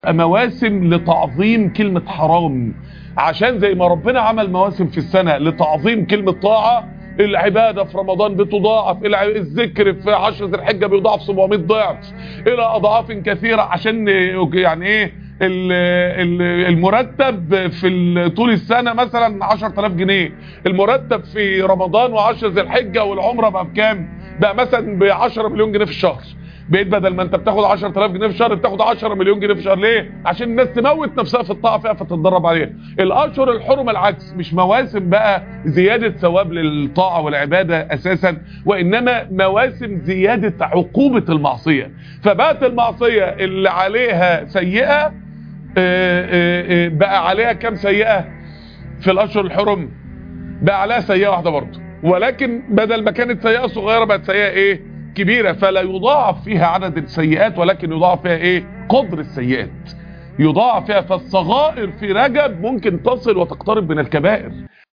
مواسم لتعظيم كلمة حرام عشان زي ما ربنا عمل مواسم في السنة لتعظيم كلمة طاعة العبادة في رمضان بتضاعف الع- الذكر في عشر ذي الحجة بيضاعف 700 ضعف إلى أضعاف كثيرة عشان يعني إيه ال- ال- المرتب في ال- طول السنة مثلا 10000 جنيه المرتب في رمضان وعشر ذي الحجة والعمرة بقى بكام بقى مثلا ب 10 مليون جنيه في الشهر بقيت بدل ما انت بتاخد 10000 جنيه في الشهر بتاخد 10 مليون جنيه في الشهر ليه عشان الناس تموت نفسها في الطاعه فيها فتتدرب عليها الاشهر الحرم العكس مش مواسم بقى زياده ثواب للطاعه والعباده اساسا وانما مواسم زياده عقوبه المعصيه فبقت المعصيه اللي عليها سيئه اه، اه، اه، بقى عليها كام سيئه في الاشهر الحرم بقى عليها سيئه واحده برضه ولكن بدل ما كانت سيئه صغيره بقت سيئه ايه كبيره فلا يضاعف فيها عدد السيئات ولكن يضاعف فيها ايه قدر السيئات يضاعف فيها فالصغائر في رجب ممكن تصل وتقترب من الكبائر